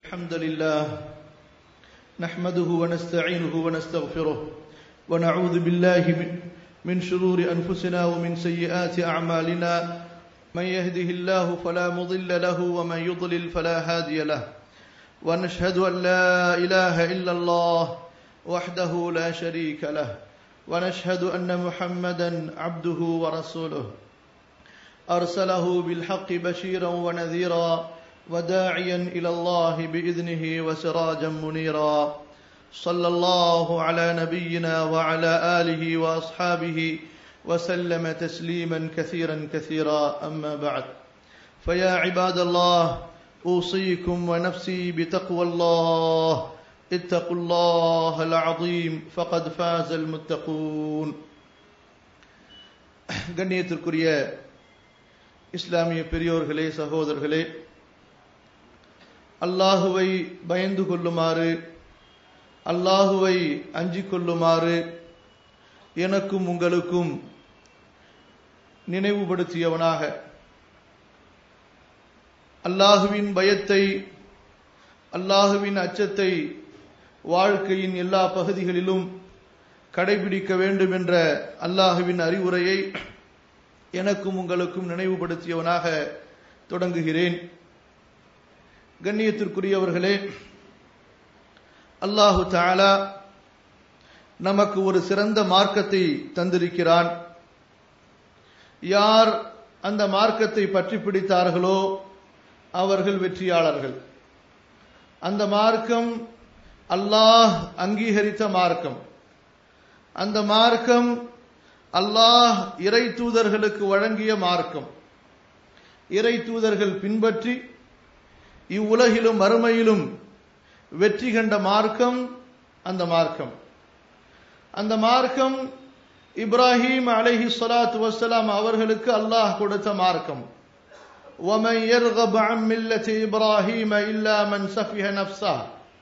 الحمد لله نحمده ونستعينه ونستغفره ونعوذ بالله من- من شرور انفسنا ومن سيئات اعمالنا من يهده الله فلا مضل له ومن يضلل فلا هادي له ونشهد ان لا اله الا الله وحده لا شريك له ونشهد ان محمدا عبده ورسوله أرسله بالحق بشيرا ونذيرا وداعيا إلى الله بإذنه وسراجا منيرا صلى الله على نبينا وعلى آله وأصحابه وسلم تسليما كثيرا كثيرا أما بعد فيا عباد الله أوصيكم ونفسي بتقوى الله اتقوا الله العظيم فقد فاز المتقون கண்ணியத்திற்குரிய இஸ்லாமிய பெரியோர்களே சகோதரர்களே அல்லாஹுவை பயந்து கொள்ளுமாறு அல்லாஹுவை அஞ்சிக் கொள்ளுமாறு எனக்கும் உங்களுக்கும் நினைவுபடுத்தியவனாக அல்லாஹுவின் பயத்தை அல்லாஹுவின் அச்சத்தை வாழ்க்கையின் எல்லா பகுதிகளிலும் கடைபிடிக்க வேண்டும் என்ற அல்லாஹுவின் அறிவுரையை எனக்கும் உங்களுக்கும் நினைவுபடுத்தியவனாக தொடங்குகிறேன் கண்ணியத்திற்குரியவர்களே அல்லாஹு தஆலா நமக்கு ஒரு சிறந்த மார்க்கத்தை தந்திருக்கிறான் யார் அந்த மார்க்கத்தை பற்றி பிடித்தார்களோ அவர்கள் வெற்றியாளர்கள் அந்த மார்க்கம் அல்லாஹ் அங்கீகரித்த மார்க்கம் அந்த மார்க்கம் அல்லாஹ் இறை தூதர்களுக்கு வழங்கிய மார்க்கம் இறை தூதர்கள் பின்பற்றி இவ்வுலகிலும் மறுமையிலும் வெற்றி கண்ட மார்க்கம் அந்த மார்க்கம் அந்த மார்க்கம் இப்ராஹிம் அலைஹி ஸலாத்து வஸ்ஸலாம் அவர்களுக்கு அல்லாஹ் கொடுத்த மார்க்கம் وَمَنْ يَرْغَبَ عَنْ مِلَّةِ إِبْرَاهِيمَ إِلَّا مَنْ سَفِهَ نَفْسَهُ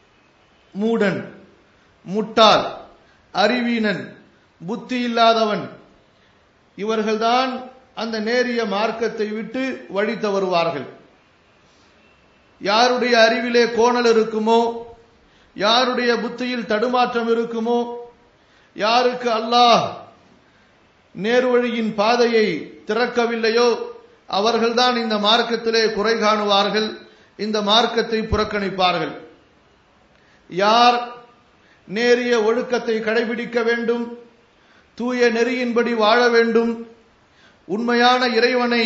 மூடன் முட்டாள் அறிவீனன் புத்தி இல்லாதவன் இவர்கள்தான் அந்த நேரிய மார்க்கத்தை விட்டு வழி தவறுவார்கள் யாருடைய அறிவிலே கோணல் இருக்குமோ யாருடைய புத்தியில் தடுமாற்றம் இருக்குமோ யாருக்கு அல்லாஹ் நேர்வழியின் பாதையை திறக்கவில்லையோ அவர்கள்தான் இந்த மார்க்கத்திலே குறை காணுவார்கள் இந்த மார்க்கத்தை புறக்கணிப்பார்கள் யார் நேரிய ஒழுக்கத்தை கடைபிடிக்க வேண்டும் தூய நெறியின்படி வாழ வேண்டும் உண்மையான இறைவனை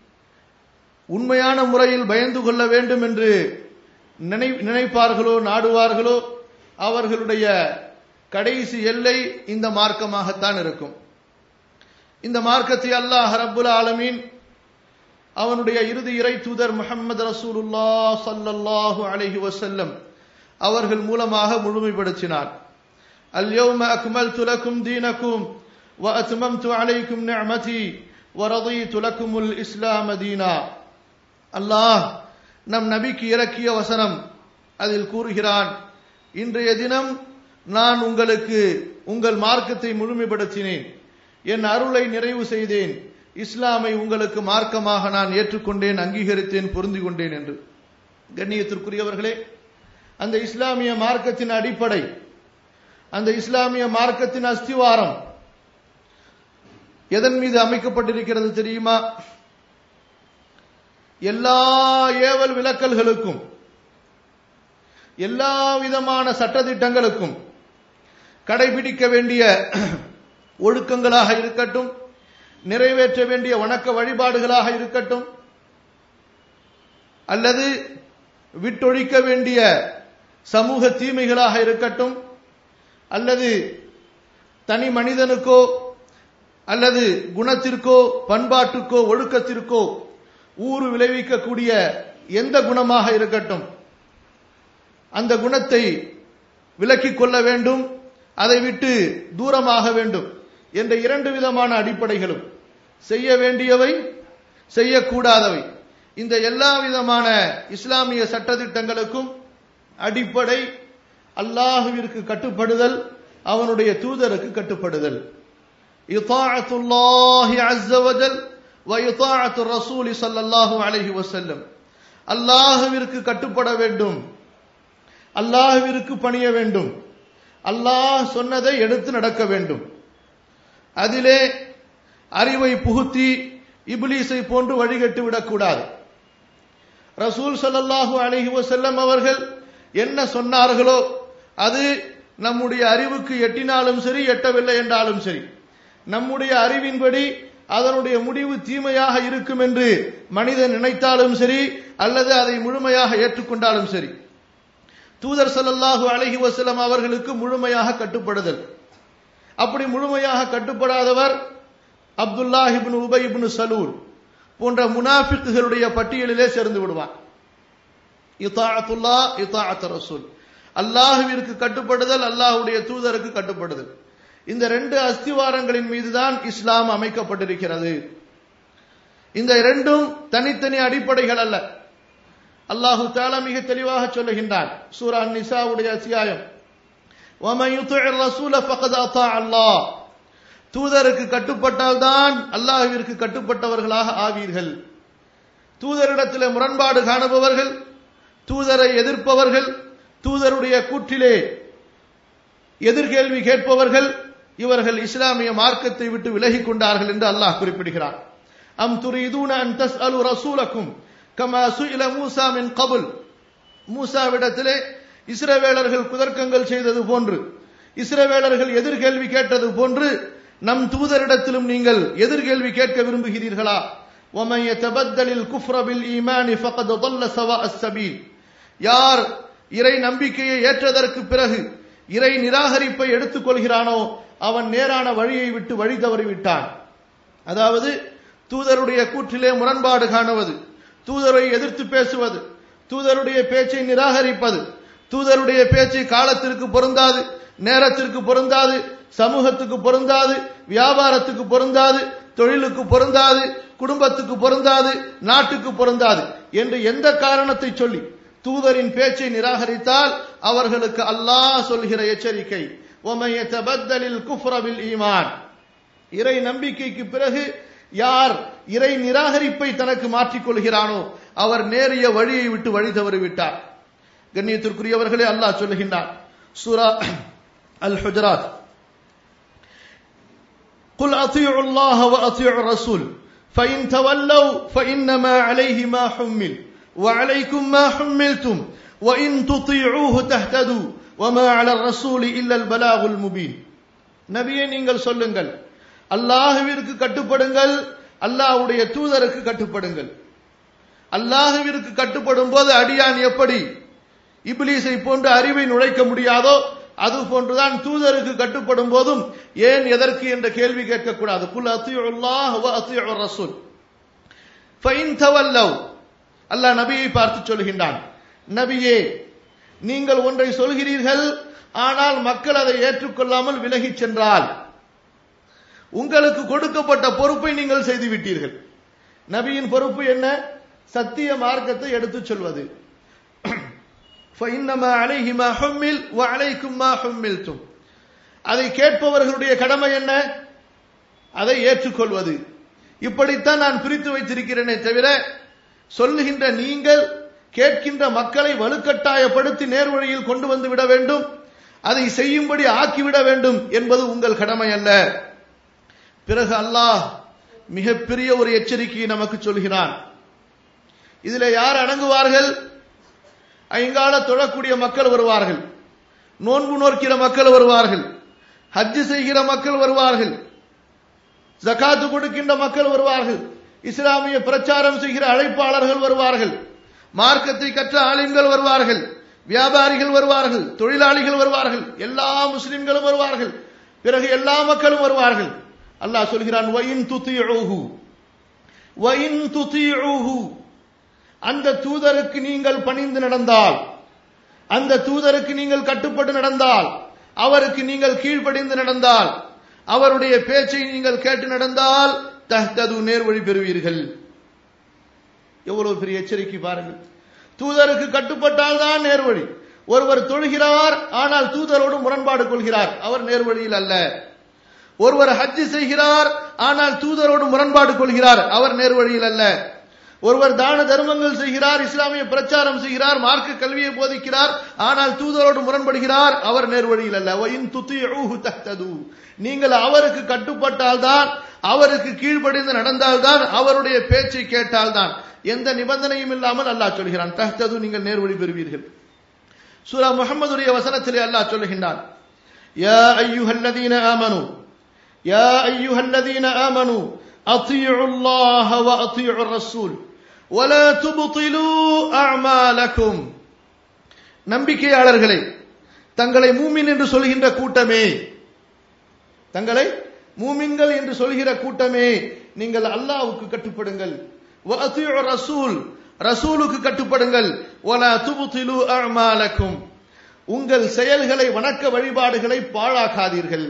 உண்மையான முறையில் பயந்து கொள்ள வேண்டும் என்று நினை நினைப்பார்களோ நாடுவார்களோ அவர்களுடைய கடைசி எல்லை இந்த மார்க்கமாகத்தான் இருக்கும் இந்த மார்க்கத்தை அல்லாஹ் ரப்புல் ஆலமீன் அவனுடைய இறுதி இறை தூதர் முஹம்மது ரசூலுல்லா ஸல்லல்லாஹு அலைஹி வஸல்லம் அவர்கள் மூலமாக முழுமைப்படுத்தினார் اليوم أكملت لكم دينكم وأتممت عليكم نعمتي ورضيت لكم الإسلام دينا அல்லாஹ் நம் நபிக்கு இறக்கிய வசனம் அதில் கூறுகிறான் இன்றைய தினம் நான் உங்களுக்கு உங்கள் மார்க்கத்தை முழுமைப்படுத்தினேன் என் அருளை நிறைவு செய்தேன் இஸ்லாமை உங்களுக்கு மார்க்கமாக நான் ஏற்றுக்கொண்டேன் அங்கீகரித்தேன் பொருந்தி கொண்டேன் என்று கண்ணியத்திற்குரியவர்களே அந்த இஸ்லாமிய மார்க்கத்தின் அடிப்படை அந்த இஸ்லாமிய மார்க்கத்தின் அஸ்திவாரம் எதன் மீது அமைக்கப்பட்டிருக்கிறது தெரியுமா எல்லா ஏவல் விலக்கல்களுக்கும் எல்லா விதமான சட்டதிட்டங்களுக்கும் கடைபிடிக்க வேண்டிய ஒழுக்கங்களாக இருக்கட்டும் நிறைவேற்ற வேண்டிய வணக்க வழிபாடுகளாக இருக்கட்டும் அல்லது விட்டொழிக்க வேண்டிய சமூக தீமைகளாக இருக்கட்டும் அல்லது தனி மனிதனுக்கோ அல்லது குணத்திற்கோ பண்பாட்டுக்கோ ஒழுக்கத்திற்கோ ஊறு விளைவிக்கக்கூடிய எந்த குணமாக இருக்கட்டும் அந்த குணத்தை விலக்கிக் கொள்ள வேண்டும் அதை விட்டு தூரமாக வேண்டும் என்ற இரண்டு விதமான அடிப்படைகளும் செய்ய வேண்டியவை செய்யக்கூடாதவை இந்த எல்லா விதமான இஸ்லாமிய சட்டதிட்டங்களுக்கும் அடிப்படை அல்லாஹுவிற்கு கட்டுப்படுதல் அவனுடைய தூதருக்கு கட்டுப்படுதல் இத்தாஅத்துல்லாஹி அஸ்ஸ வஜல் வயுதாஅத்து ரசூலி ஸல்லல்லாஹு அலைஹி வஸல்லம் அல்லாஹ்விற்கு கட்டுப்பட வேண்டும் அல்லாஹ்விற்கு பணிய வேண்டும் அல்லாஹ் சொன்னதை எடுத்து நடக்க வேண்டும் அதிலே அறிவை புகுத்தி இபிலீஸை போன்று வழிகட்டு விடக்கூடாது ரசூல் ஸல்லல்லாஹு அலைஹி வஸல்லம் அவர்கள் என்ன சொன்னார்களோ அது நம்முடைய அறிவுக்கு எட்டினாலும் சரி எட்டவில்லை என்றாலும் சரி நம்முடைய அறிவின்படி அதனுடைய முடிவு தீமையாக இருக்கும் என்று மனிதன் நினைத்தாலும் சரி அல்லது அதை முழுமையாக ஏற்றுக்கொண்டாலும் சரி தூதர் ஸல்லல்லாஹு அலைஹி வஸல்லம் அவர்களுக்கு முழுமையாக கட்டுப்படுதல் அப்படி முழுமையாக கட்டுப்படாதவர் அப்துல்லாஹ் இப்னு உபை இப்னு சலூல் போன்ற முனாஃபிக்குகளுடைய பட்டியலிலே சேர்ந்து விடுவான் இத்தாஅத்துல்லா இத்தாஅத் ரசூல் அல்லாஹ்விற்கு கட்டுப்படுதல் அல்லாஹ்வுடைய தூதருக்கு கட்டுப்படுதல் இந்த ரெண்டு அஸ்திவாரங்களின் மீதுதான் இஸ்லாம் அமைக்கப்பட்டிருக்கிறது இந்த இரண்டும் தனித்தனி அடிப்படைகள் அல்ல அல்லாஹு தாலா மிக தெளிவாக சொல்லுகின்றான் சூரா நிசாவுடைய அத்தியாயம் وَمَن يُطِعِ الرَّسُولَ فَقَدْ أَطَاعَ اللَّهَ தூதருக்கு கட்டுப்பட்டால்தான் அல்லாஹ்விற்கு கட்டுப்பட்டவர்களாக ஆவீர்கள் தூதரிடத்திலே முரண்பாடு காணுபவர்கள் தூதரை எதிர்ப்பவர்கள் தூதருடைய கூற்றிலே எதிர்கேள்வி கேட்பவர்கள் இவர்கள் இஸ்லாமிய மார்க்கத்தை விட்டு விலகிக் கொண்டார்கள் என்று அல்லாஹ் குறிப்பிடுகிறார் அம் துரிதூன அன் தஸ்அலு ரசூலக்கும் கமா சுஇல மூசா மின் கபுல் மூசாவிடத்திலே இஸ்ரவேலர்கள் குதர்க்கங்கள் செய்தது போன்று இஸ்ரவேலர்கள் எதிர்கேள்வி கேட்டது போன்று நம் தூதரிடத்திலும் நீங்கள் எதிர்கேள்வி கேட்க விரும்புகிறீர்களா وَمَن يَتَبَدَّلِ الْكُفْرَ بِالْإِيمَانِ فَقَدْ ضَلَّ سَوَاءَ السَّبِيلِ யார் இறை நம்பிக்கையை ஏற்றதற்கு பிறகு இறை நிராகரிப்பை எடுத்துக் கொள்கிறானோ அவன் நேரான வழியை விட்டு வழி தவறி விட்டான் அதாவது தூதருடைய கூற்றிலே முரண்பாடு காணுவது தூதரை எதிர்த்து பேசுவது தூதருடைய பேச்சை நிராகரிப்பது தூதருடைய பேச்சை காலத்திற்கு பொருந்தாது நேரத்திற்கு பொருந்தாது சமூகத்துக்கு பொருந்தாது வியாபாரத்துக்கு பொருந்தாது தொழிலுக்கு பொருந்தாது குடும்பத்துக்கு பொருந்தாது நாட்டுக்கு பொருந்தாது என்று எந்த காரணத்தை சொல்லி தூதரின் பேச்சை நிராகரித்தால் அவர்களுக்கு அல்லாஹ் சொல்கிற எச்சரிக்கை ஒமைய தபத்தலில் குஃப்ரபில் ஈமான் இறை நம்பிக்கைக்கு பிறகு யார் இறை நிராகரிப்பை தனக்கு மாற்றிக் கொள்கிறானோ அவர் நேரிய வழியை விட்டு வழி தவறிவிட்டார் கண்ணியத்திற்குரியவர்களே அல்லாஹ் சொல்லுகின்றார் சூரா அல் ஹுஜராத் قل اطيعوا الله واطيعوا الرسول فان تولوا فانما عليه ما حمل وعليكم ما حملتم وان تطيعوه تهتدوا وما على الرسول الا البلاغ المبين நபியே நீங்கள் சொல்லுங்கள் அல்லாஹுவிற்கு கட்டுப்படுங்கள் அல்லாஹ்வுடைய தூதருக்கு கட்டுப்படுங்கள் அல்லாஹுவிற்கு கட்டுப்படும் போது அடியான் எப்படி இப்லீஸை போன்று அறிவை நுழைக்க முடியாதோ அது போன்றுதான் தூதருக்கு கட்டுப்படும் போதும் ஏன் எதற்கு என்ற கேள்வி கேட்கக்கூடாது குல் அத்தியுல்லாஹ் வ அத்தியுர் ரசூல் ஃபைன் தவல்லவ் அல்லாஹ் நபியை பார்த்து சொல்கின்றான் நபியே நீங்கள் ஒன்றை சொல்கிறீர்கள் ஆனால் மக்கள் அதை ஏற்றுக்கொள்ளாமல் விலகிச் சென்றால் உங்களுக்கு கொடுக்கப்பட்ட பொறுப்பை நீங்கள் செய்து விட்டீர்கள் நபியின் பொறுப்பு என்ன சத்திய மார்க்கத்தை எடுத்துச் சொல்வது فإنما عليه ما حمل وعليكم ما حملتم அதை கேட்பவர்களுடைய கடமை என்ன அதை ஏற்றுக்கொள்வது இப்படித்தான் நான் பிரித்து வைத்திருக்கிறேனே தவிர சொல்லுகின்ற நீங்கள் கேட்கின்ற மக்களை வலுக்கட்டாயப்படுத்தி நேர்வழியில் கொண்டு வந்து விட வேண்டும் அதை செய்யும்படி ஆக்கிவிட வேண்டும் என்பது உங்கள் கடமை அல்ல பிறகு அல்லாஹ் மிகப்பெரிய ஒரு எச்சரிக்கையை நமக்கு சொல்கிறான் இதுல யார் அடங்குவார்கள் ஐங்கால தொழக்கூடிய மக்கள் வருவார்கள் நோன்பு நோக்கிற மக்கள் வருவார்கள் ஹஜ்ஜு செய்கிற மக்கள் வருவார்கள் ஜகாத்து கொடுக்கின்ற மக்கள் வருவார்கள் இஸ்லாமிய பிரச்சாரம் செய்கிற அழைப்பாளர்கள் வருவார்கள் மார்க்கத்தை கற்ற ஆலிம்கள் வருவார்கள் வியாபாரிகள் வருவார்கள் தொழிலாளிகள் வருவார்கள் எல்லா முஸ்லிம்களும் வருவார்கள் பிறகு எல்லா மக்களும் வருவார்கள் அல்லாஹ் சொல்கிறான் வயின் துத்தியூஹு வயின் துத்தியூஹு அந்த தூதருக்கு நீங்கள் பணிந்து நடந்தால் அந்த தூதருக்கு நீங்கள் கட்டுப்பட்டு நடந்தால் அவருக்கு நீங்கள் கீழ்ப்படிந்து நடந்தால் அவருடைய பேச்சை நீங்கள் கேட்டு நடந்தால் தஹ்தது நேர்வழி பெறுவீர்கள் எவ்வளவு பெரிய எச்சரிக்கை பாருங்கள் தூதருக்கு கட்டுப்பட்டால் தான் நேர்வழி ஒருவர் தொழுகிறார் ஆனால் தூதரோடு முரண்பாடு கொள்கிறார் அவர் நேர்வழியில் அல்ல ஒருவர் ஹஜ்ஜு செய்கிறார் ஆனால் தூதரோடு முரண்பாடு கொள்கிறார் அவர் நேர்வழியில் அல்ல ஒருவர் தான தர்மங்கள் செய்கிறார் இஸ்லாமிய பிரச்சாரம் செய்கிறார் மார்க்க கல்வியை போதிக்கிறார் ஆனால் தூதரோடு முரண்படுகிறார் அவர் நேர்வழியில் அல்ல வயின் துத்தியூஹு தஹ்தது நீங்கள் அவருக்கு கட்டுப்பட்டால்தான் அவருக்கு கீழ்ப்படிந்து நடந்தால்தான் அவருடைய பேச்சை கேட்டால்தான் எந்த நிபந்தனையும் இல்லாமல் அல்லாஹ் சொல்கிறான் தஹ்தது நீங்கள் நேர்வழி பெறுவீர்கள் சூரா முகமதுடைய வசனத்திலே அல்லாஹ் சொல்லுகின்றான் யா ஐயுஹல்லதீன ஆமனு யா ஐயுஹல்லதீன ஆமனு أطيعوا الله وأطيعوا الرسول ولا تبطلوا أعمالكم நம்பிக்கையாளர்களே தங்களை மூமின் என்று சொல்கின்ற கூட்டமே தங்களை மூமின்கள் என்று சொல்கிற கூட்டமே நீங்கள் அல்லாஹ்வுக்கு கட்டுப்படுங்கள் வஅத்தியு ரசூல் ரசூலுக்கு கட்டுப்படுங்கள் வலா துபுதிலு அஅமாலக்கும் உங்கள் செயல்களை வணக்க வழிபாடுகளை பாழாக்காதீர்கள்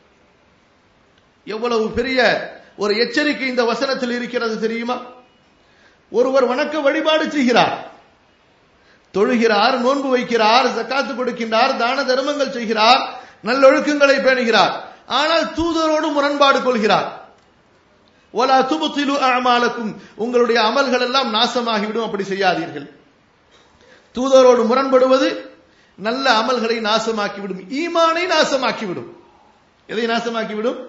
எவ்வளவு பெரிய ஒரு எச்சரிக்கை இந்த வசனத்தில் இருக்கிறது தெரியுமா ஒருவர் வணக்க வழிபாடு செய்கிறார் தொழுகிறார் நோன்பு வைக்கிறார் ஜக்காத்து கொடுக்கின்றார் தான தர்மங்கள் செய்கிறார் நல்லொழுக்கங்களை பேணுகிறார் ஆனால் தூதரோடு முரண்பாடு கொள்கிறார் ஒலா துபுத்திலு அமாலக்கும் உங்களுடைய அமல்கள் எல்லாம் நாசமாகிவிடும் அப்படி செய்யாதீர்கள் தூதரோடு முரண்படுவது நல்ல அமல்களை நாசமாக்கிவிடும் ஈமானை நாசமாக்கிவிடும் எதை நாசமாக்கிவிடும்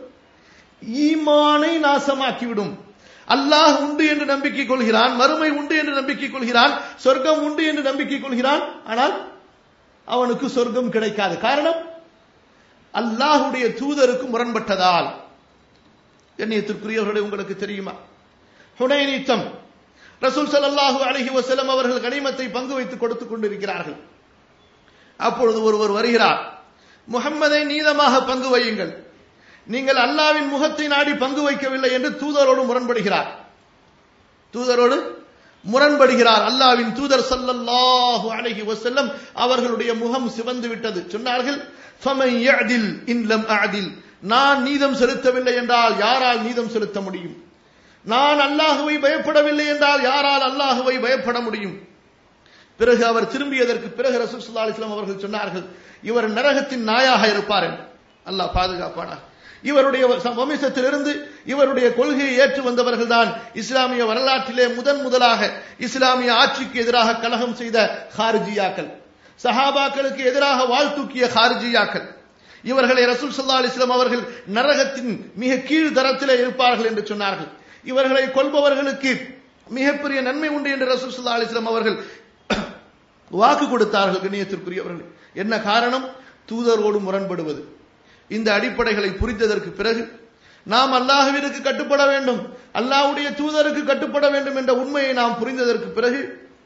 ஈமானை நாசமாக்கிவிடும் அல்லாஹ் உண்டு என்று நம்பிக்கை கொள்கிறான் மறுமை உண்டு என்று நம்பிக்கை கொள்கிறான் சொர்க்கம் உண்டு என்று நம்பிக்கை கொள்கிறான் ஆனால் அவனுக்கு சொர்க்கம் கிடைக்காது காரணம் அல்லாஹுடைய தூதருக்கு முரண்பட்டதால் கண்ணியத்திற்குரியவர்களே உங்களுக்கு தெரியுமா ஹுனைனித்தம் ரசூல் ஸல்லல்லாஹு அலைஹி வஸல்லம் அவர்கள் கனிமத்தை பங்கு வைத்து கொடுத்துக் கொண்டிருக்கிறார்கள் அப்பொழுது ஒருவர் வருகிறார் முகம்மதை நீதமாக பங்கு வையுங்கள் நீங்கள் அல்லாவின் முகத்தை நாடி பங்கு வைக்கவில்லை என்று தூதரோடு முரண்படுகிறார் தூதரோடு முரண்படுகிறார் அல்லாவின் தூதர் சல்லல்லாஹு அலைஹி வஸல்லம் அவர்களுடைய முகம் சிவந்து விட்டது சொன்னார்கள் ஃபமன் யஅதில் இன் லம் அஅதில் நான் நீதம் செலுத்தவில்லை என்றால் யாரால் நீதம் செலுத்த முடியும் நான் அல்லாஹுவை பயப்படவில்லை என்றால் யாரால் அல்லாஹுவை பயப்பட முடியும் பிறகு அவர் திரும்பியதற்கு பிறகு ரசூல் ஸல்லல்லாஹு அலைஹி வஸல்லம் அவர்கள் சொன்னார்கள் இவர் நரகத்தின் நாயாக இருப்பார் என்று அல்லாஹ் பாதுகாப்பானார் இவருடைய வம்சத்திலிருந்து இவருடைய கொள்கையை ஏற்று வந்தவர்கள் தான் இஸ்லாமிய வரலாற்றிலே முதன் முதலாக இஸ்லாமிய ஆட்சிக்கு எதிராக கலகம் செய்த ஹாரிஜியாக்கள் சஹாபாக்களுக்கு எதிராக வாழ் தூக்கிய ஹாரிஜியாக்கள் இவர்களை ரசூல் சல்லா அலிஸ்லாம் அவர்கள் நரகத்தின் மிக கீழ் தரத்திலே இருப்பார்கள் என்று சொன்னார்கள் இவர்களை கொல்பவர்களுக்கு மிகப்பெரிய நன்மை உண்டு என்று ரசூல் சல்லா அலிஸ்லாம் அவர்கள் வாக்கு கொடுத்தார்கள் கண்ணியத்திற்குரியவர்கள் என்ன காரணம் தூதரோடு முரண்படுவது இந்த அடிப்படைகளை புரிந்ததற்கு பிறகு நாம் அல்லாஹுவிற்கு கட்டுப்பட வேண்டும் அல்லாஹ்வுடைய தூதருக்கு கட்டுப்பட வேண்டும் என்ற உண்மையை நாம் புரிந்ததற்கு பிறகு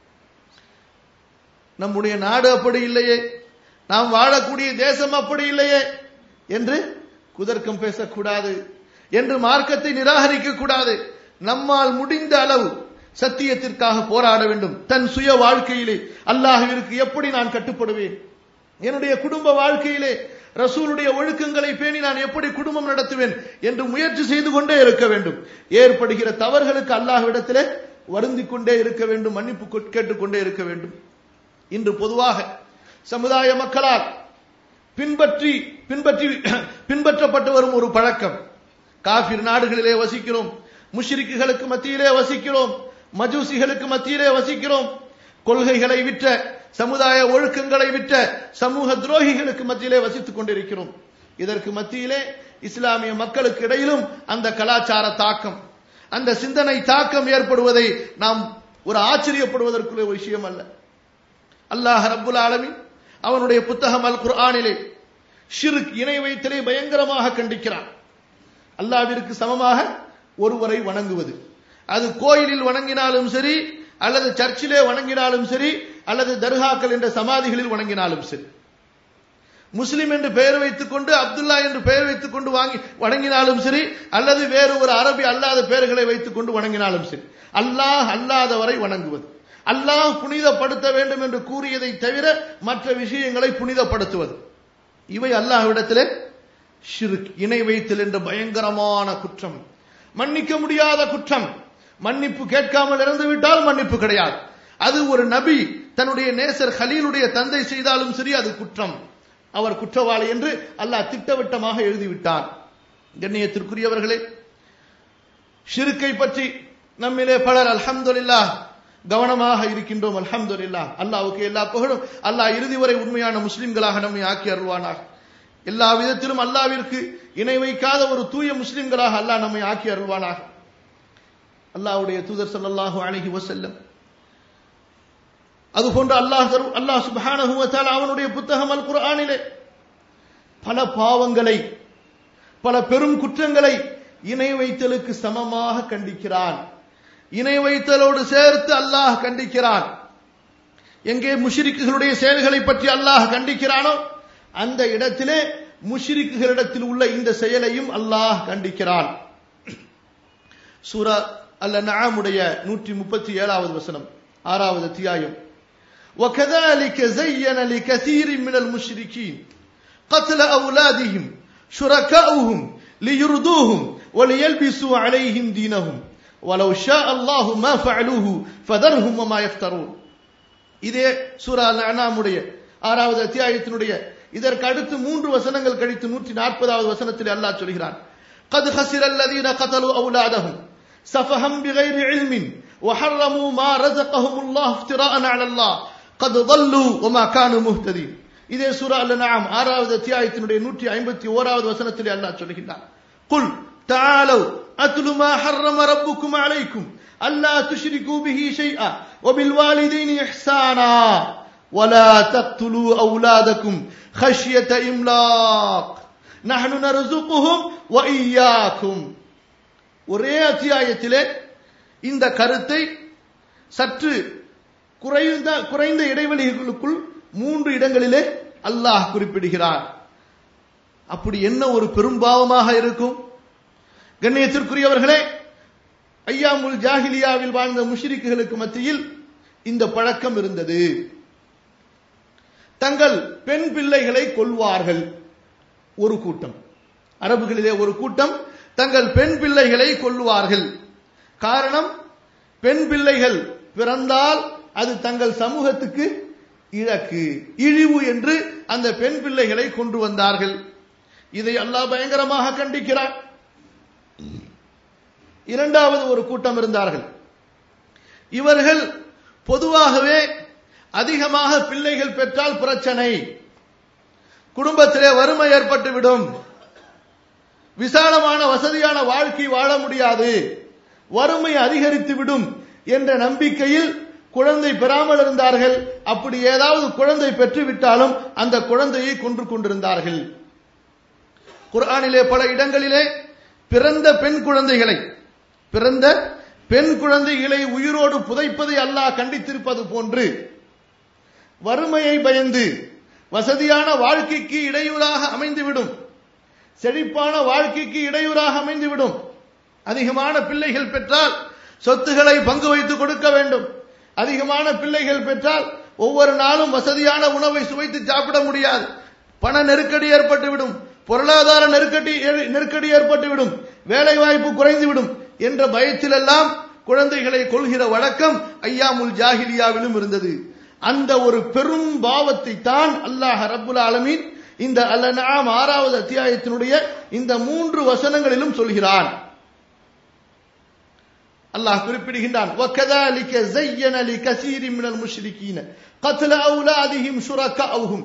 நம்முடைய நாடு அப்படி இல்லையே நாம் வாழக்கூடிய தேசம் அப்படி இல்லையே என்று குதர்க்கம் பேசக்கூடாது என்று மார்க்கத்தை நிராகரிக்க கூடாது நம்மால் முடிந்த அளவு சத்தியத்திற்காக போராட வேண்டும் தன் சுய வாழ்க்கையிலே அல்லாஹுவிற்கு எப்படி நான் கட்டுப்படுவேன் என்னுடைய குடும்ப வாழ்க்கையிலே ரசூலுடைய ஒழுக்கங்களை பேணி நான் எப்படி குடும்பம் நடத்துவேன் என்று முயற்சி செய்து கொண்டே இருக்க வேண்டும் ஏற்படுகிற தவறுகளுக்கு அல்லாஹ்விடத்திலே வருந்திக் கொண்டே இருக்க வேண்டும் மன்னிப்பு கேட்டுக்கொண்டே இருக்க வேண்டும் இன்று பொதுவாக சமுதாய மக்களால் பின்பற்றி பின்பற்றி பின்பற்றப்பட்டு வரும் ஒரு பழக்கம் காபிர் நாடுகளிலே வசிக்கிறோம் முஷ்ரிக்குகளுக்கு மத்தியிலே வசிக்கிறோம் மஜூசிகளுக்கு மத்தியிலே வசிக்கிறோம் கொள்கைகளை விற்ற சமுதாய ஒழுக்கங்களை விற்ற சமூக துரோகிகளுக்கு மத்தியிலே வசித்துக் கொண்டிருக்கிறோம் இதற்கு மத்தியிலே இஸ்லாமிய மக்களுக்கு இடையிலும் அந்த கலாச்சார தாக்கம் அந்த சிந்தனை தாக்கம் ஏற்படுவதை நாம் ஒரு ஆச்சரியப்படுவதற்குள்ள ஒரு விஷயம் அல்ல அல்லாஹ் ரப்புல் ஆலமின் அவனுடைய புத்தகம் அல் குர்ஆனிலே ஷிர்க் இணை வைத்தலை பயங்கரமாக கண்டிக்கிறான் அல்லாவிற்கு சமமாக ஒருவரை வணங்குவது அது கோயிலில் வணங்கினாலும் சரி அல்லது சர்ச்சிலே வணங்கினாலும் சரி அல்லது தர்காக்கள் என்ற சமாதிகளில் வணங்கினாலும் சரி முஸ்லிம் என்று பெயர் வைத்துக் கொண்டு அப்துல்லா என்று பெயர் வைத்துக் கொண்டு வாங்கி வணங்கினாலும் சரி அல்லது வேறு ஒரு அரபி அல்லாத பெயர்களை வைத்துக் கொண்டு வணங்கினாலும் சரி அல்லாஹ் அல்லாதவரை வணங்குவது அல்லாஹ் புனிதப்படுத்த வேண்டும் என்று கூறியதை தவிர மற்ற விஷயங்களை புனிதப்படுத்துவது இவை அல்லாஹ்விடத்திலே ஷிர்க் இணை வைத்தல் என்ற பயங்கரமான குற்றம் மன்னிக்க முடியாத குற்றம் மன்னிப்பு கேட்காமல் இறந்து விட்டால் மன்னிப்பு கிடையாது அது ஒரு நபி தன்னுடைய நேசர் ஹலீலுடைய தந்தை செய்தாலும் சரி அது குற்றம் அவர் குற்றவாளி என்று அல்லாஹ் திட்டவட்டமாக எழுதிவிட்டார் கண்ணியத்திற்குரியவர்களே ஷிருக்கை பற்றி நம்மிலே பலர் அல்ஹம்துலில்லாஹ் கவனமாக இருக்கின்றோம் அல்ஹம்துலில்லாஹ் அல்லாஹ்வுக்கு எல்லா புகழும் அல்லாஹ் இறுதி வரை உண்மையான முஸ்லிம்களாக நம்மை ஆக்கி அருள்வானாக எல்லா விதத்திலும் அல்லாவிற்கு இணை வைக்காத ஒரு தூய முஸ்லிம்களாக அல்லாஹ் நம்மை ஆக்கி அருள்வானாக அல்லாஹ்வுடைய தூதர் ஸல்லல்லாஹு அலைஹி வஸல்லம் அதுபோன்று அல்லாஹ் தரு- அல்லாஹ் சுப்ஹானஹு வ தஆலா அவனுடைய புத்தகம் அல் குர்ஆனிலே பல பாவங்களை பல பெரும் குற்றங்களை இணை வைத்தலுக்கு சமமாக கண்டிக்கிறான் இணை வைத்தலோடு சேர்த்து அல்லாஹ் கண்டிக்கிறான் எங்கே முஷிரிக்குகளுடைய செயல்களை பற்றி அல்லாஹ் கண்டிக்கிறானோ அந்த இடத்திலே முஷிரிக்குகளிடத்தில் உள்ள இந்த செயலையும் அல்லாஹ் கண்டிக்கிறான் சூரா அல்ல நஆமுடைய நூற்றி முப்பத்தி ஏழாவது வசனம் ஆறாவது அத்தியாயம் وكذلك زين لكثير من المشركين قتل أولادهم شركاؤهم ليردوهم وليلبسوا عليهم دينهم ولو شاء الله ما فعلوه فذرهم وما يفترون இதே சூரா அனாமுடைய ஆறாவது அத்தியாயத்தினுடைய இதற்கு அடுத்து மூன்று வசனங்கள் கழித்து நூற்றி நாற்பதாவது வசனத்தில் அல்லாஹ் சொல்கிறான் قد خسر الذين قتلوا أولادهم سفها بغير علم وحرموا ما رزقهم الله افتراء على الله قد ضلوا وما كانوا مهتدين இதே சூரா அல் நஆம் ஆறாவது அத்தியாயத்தினுடைய நூற்றி ஐம்பத்தி ஓராவது வசனத்தில் அல்லாஹ் சொல்கிறான் قل تعالوا أتل ما حرم ربكم عليكم ألا تشركوا به شيئا وبالوالدين إحسانا ولا تقتلوا أولادكم خشية إملاق نحن نرزقهم وإياكم ஒரே அத்தியாயத்திலே இந்த கருத்தை சற்று குறைந்த குறைந்த இடைவெளிகளுக்குள் மூன்று இடங்களிலே அல்லாஹ் குறிப்பிடுகிறார் அப்படி என்ன ஒரு பெரும்பாவமாக இருக்கும் கண்ணியத்திற்குரியவர்களே ஐயாமுல் ஜாஹிலியாவில் வாழ்ந்த முஷ்ரிக்குகளுக்கு மத்தியில் இந்த பழக்கம் இருந்தது தங்கள் பெண் பிள்ளைகளை கொல்வார்கள் ஒரு கூட்டம் அரபுகளிலே ஒரு கூட்டம் தங்கள் பெண் பிள்ளைகளை கொல்லுவார்கள் காரணம் பெண் பிள்ளைகள் பிறந்தால் அது தங்கள் சமூகத்துக்கு இழக்கு இழிவு என்று அந்த பெண் பிள்ளைகளை கொண்டு வந்தார்கள் இதை அல்லாஹ் பயங்கரமாக கண்டிக்கிறார் இரண்டாவது ஒரு கூட்டம் இருந்தார்கள் இவர்கள் பொதுவாகவே அதிகமாக பிள்ளைகள் பெற்றால் பிரச்சனை குடும்பத்திலே வறுமை ஏற்பட்டுவிடும் விசாலமான வசதியான வாழ்க்கை வாழ முடியாது வறுமை அதிகரித்து விடும் என்ற நம்பிக்கையில் குழந்தை பெறாமல் இருந்தார்கள் அப்படி ஏதாவது குழந்தை பெற்றுவிட்டாலும் அந்த குழந்தையை கொன்று கொண்டிருந்தார்கள் குர்ஆனிலே பல இடங்களிலே பிறந்த பெண் குழந்தைகளை பிறந்த பெண் குழந்தைகளை உயிரோடு புதைப்பதை அல்லாஹ் கண்டித்திருப்பது போன்று வறுமையை பயந்து வசதியான வாழ்க்கைக்கு இடையூறாக அமைந்துவிடும் செழிப்பான வாழ்க்கைக்கு இடையூறாக அமைந்துவிடும் அதிகமான பிள்ளைகள் பெற்றால் சொத்துக்களை பங்கு வைத்து கொடுக்க வேண்டும் அதிகமான பிள்ளைகள் பெற்றால் ஒவ்வொரு நாளும் வசதியான உணவை சுவைத்து சாப்பிட முடியாது பண நெருக்கடி ஏற்பட்டுவிடும் பொருளாதார நெருக்கடி நெருக்கடி ஏற்பட்டுவிடும் வேலை வாய்ப்பு குறைந்துவிடும் என்ற பயத்திலெல்லாம் குழந்தைகளை கொள்கிற வழக்கம் ஐயாமுல் ஜாஹிலியாவிலும் இருந்தது அந்த ஒரு பெரும் பாவத்தை தான் அல்லாஹ் ரப்புல் ஆலமீன் இந்த அல்லநாம் ஆறாவது அத்தியாயத்தினுடைய இந்த மூன்று வசனங்களிலும் சொல்கிறான் அல்லாஹ் குறிப்பிடுகின்றான் وَكَذَلِكَ زَيَّنَ لِكَثِيرٍ مِنَ الْمُشْرِكِينَ قَتْلَ أَوْلَادِهِمْ شُرَكَاؤُهُمْ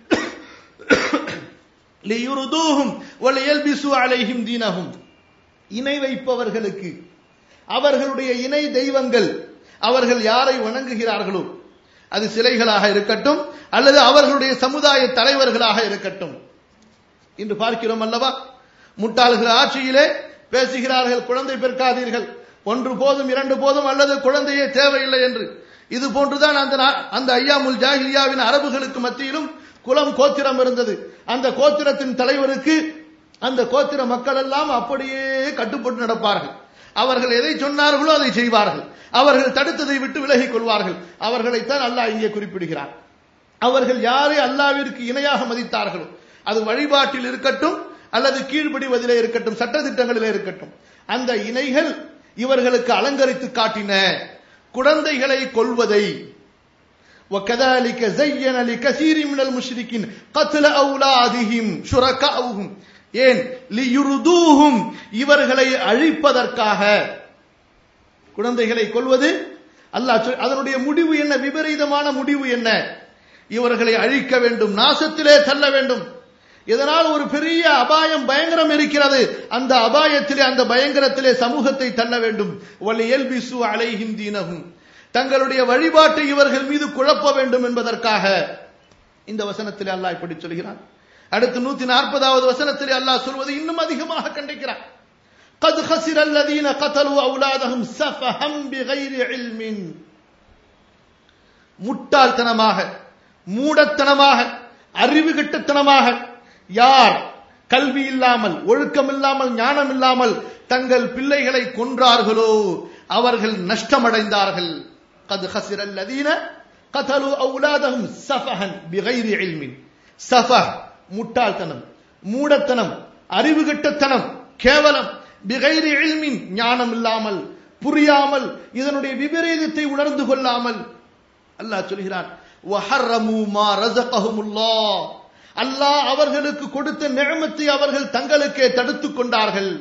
لِيُرْدُوهُمْ وَلِيَلْبِسُوا عَلَيْهِمْ دِينَهُمْ இணை வைப்பவர்களுக்கு அவர்களுடைய இணை தெய்வங்கள் அவர்கள் யாரை வணங்குகிறார்களோ அது சிலைகளாக இருக்கட்டும் அல்லது அவர்களுடைய சமுதாய தலைவர்களாக இருக்கட்டும் இன்று பார்க்கிறோம் அல்லவா முட்டாள்கள் ஆட்சியிலே பேசுகிறார்கள் குழந்தை பெற்காதீர்கள் ஒன்று போதும் இரண்டு போதும் அல்லது குழந்தையே தேவையில்லை என்று இது போன்றுதான் அந்த அந்த ஐயாமுல் ஜாஹிலியாவின் அரபுகளுக்கு மத்தியிலும் குலம் கோத்திரம் இருந்தது அந்த கோத்திரத்தின் தலைவருக்கு அந்த கோத்திர மக்கள் எல்லாம் அப்படியே கட்டுப்பட்டு நடப்பார்கள் அவர்கள் எதை சொன்னார்களோ அதை செய்வார்கள் அவர்கள் தடுத்ததை விட்டு விலகிக் கொள்வார்கள் அவர்களைத்தான் அல்லாஹ் இங்கே குறிப்பிடுகிறார் அவர்கள் யாரை அல்லாவிற்கு இணையாக மதித்தார்களோ அது வழிபாட்டில் இருக்கட்டும் அல்லது கீழ்ப்படிவதிலே இருக்கட்டும் சட்டத்திட்டங்களிலே இருக்கட்டும் அந்த இணைகள் இவர்களுக்கு அலங்கரித்து காட்டின குழந்தைகளை கொள்வதை وكذلك زين لكثير من المشركين قتل أولادهم شركاؤهم ஏன் லியுருதூஹும் இவர்களை அழிப்பதற்காக குழந்தைகளை கொல்வது அல்லாஹ் சொல்- அதனுடைய முடிவு என்ன விபரீதமான முடிவு என்ன இவர்களை அழிக்க வேண்டும் நாசத்திலே தள்ள வேண்டும் இதனால் ஒரு பெரிய அபாயம் பயங்கரம் இருக்கிறது அந்த அபாயத்திலே அந்த பயங்கரத்திலே சமூகத்தை தள்ள வேண்டும் வலி எல்பிசு அலைஹிம் தீனகும் தங்களுடைய வழிபாட்டை இவர்கள் மீது குழப்ப வேண்டும் என்பதற்காக இந்த வசனத்திலே அல்லாஹ் இப்படி சொல்கிறான் அடுத்து நூத்தி நாற்பதாவது வசனத்திலே அல்லாஹ் சொல்வது இன்னும் அதிகமாக கண்டிக்கிறான் قد خسر الذين قتلوا أولادهم سفها بغير علم முட்டாள்தனமாக மூடத்தனமாக அறிவு கெட்டத்தனமாக யார் கல்வி இல்லாமல் ஒழுக்கம் இல்லாமல் ஞானம் இல்லாமல் தங்கள் பிள்ளைகளை கொன்றார்களோ அவர்கள் நஷ்டமடைந்தார்கள் قد خسر الذين قتلوا أولادهم سفها بغير علم سفه முட்டாள்தனம் மூடத்தனம் அறிவு கெட்டத்தனம் கேவலம் பிகைரி இல்மின் ஞானம் இல்லாமல் புரியாமல் இதனுடைய விபரீதத்தை உணர்ந்து கொள்ளாமல் அல்லாஹ் சொல்கிறான் வஹர்ரமு மா ரஸகஹுமுல்லாஹ் அல்லாஹ் அவர்களுக்கு கொடுத்த நிழமத்தை அவர்கள் தங்களுக்கே தடுத்துக் கொண்டார்கள்